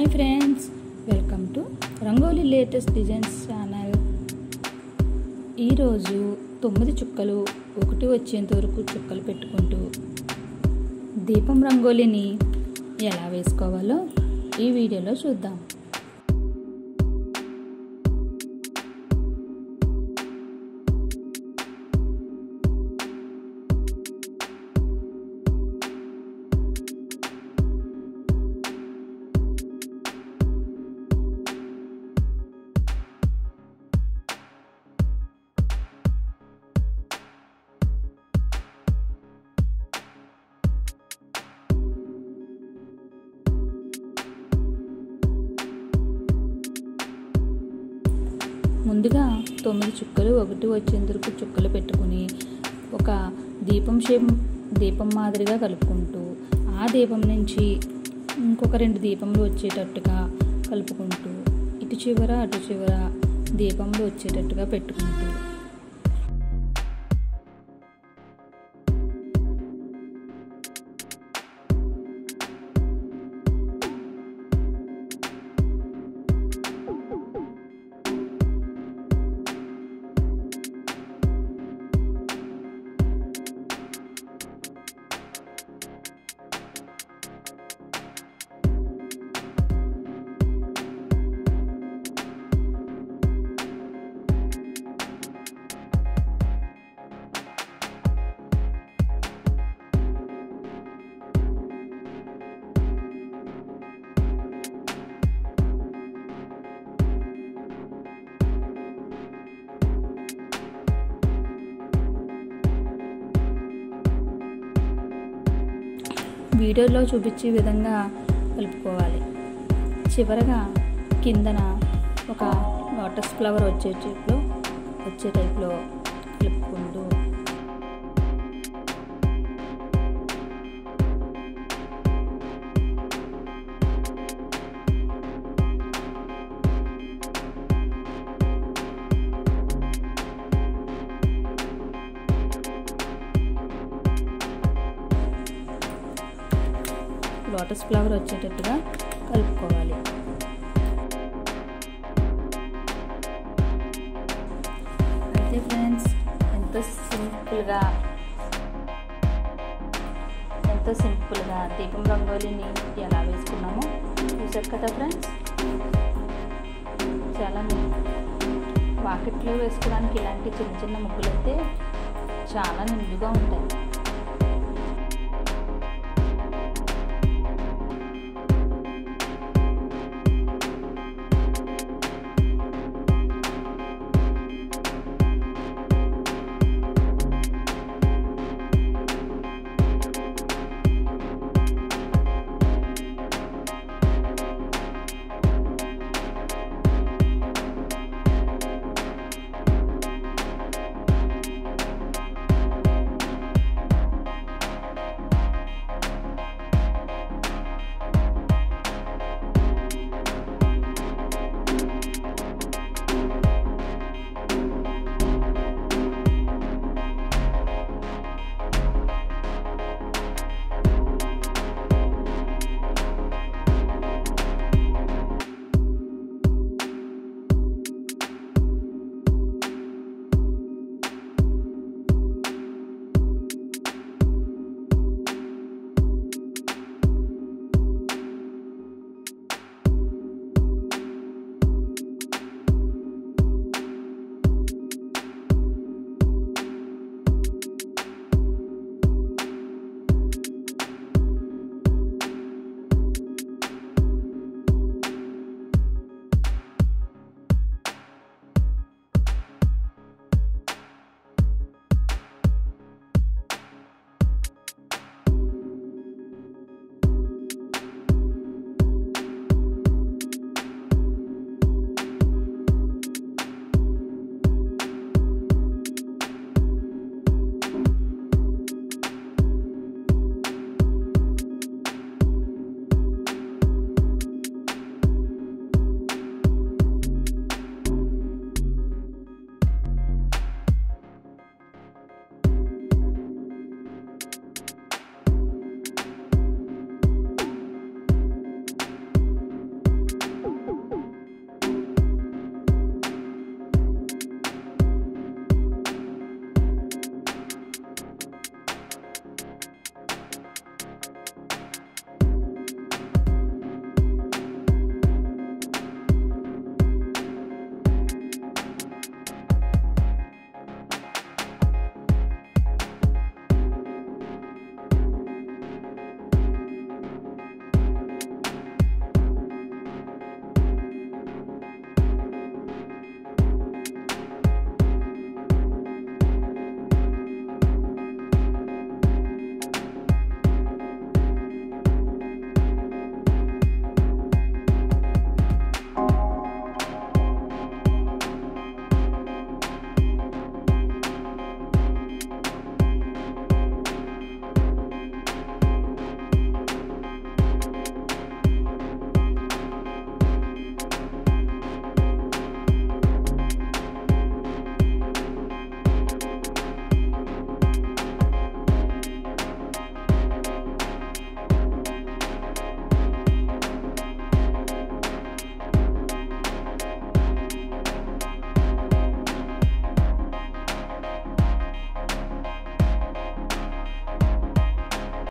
hi friends welcome to rangoli latest designs channel ఈరోజు తొమ్మిది చుక్కలు ఒకటి వచ్చేంత వరకు చుక్కలు పెట్టుకుంటూ దీపం రంగోలీని ఎలా వేసుకోవాలో ఈ వీడియోలో చూద్దాం ముందుగా తొమ్మిది చుక్కలు ఒకటి వచ్చేందుకు చుక్కలు పెట్టుకుని ఒక దీపం షేప్ దీపం మాదిరిగా కలుపుకుంటూ ఆ దీపం నుంచి ఇంకొక రెండు దీపంలు వచ్చేటట్టుగా కలుపుకుంటూ ఇటు చివర అటు చివర దీపంలో వచ్చేటట్టుగా పెట్టుకుంటూ వీడియోలో చూపించే విధంగా కలుపుకోవాలి చివరగా కిందన ఒక లోటస్ ఫ్లవర్ వచ్చే టైప్లో వచ్చే టైప్లో కలుపుకుంటూ లోటస్ ఫ్లవర్ వచ్చేటట్టుగా కలుపుకోవాలి అయితే ఫ్రెండ్స్ ఎంతో సింపుల్గా ఎంతో సింపుల్గా దీపం రంగోలీని ఎలా వేసుకున్నామో చూసారు కదా ఫ్రెండ్స్ చాలా వాకిట్లో వేసుకోవడానికి ఇలాంటి చిన్న చిన్న ముగ్గులు అయితే చాలా నిండుగా ఉంటాయి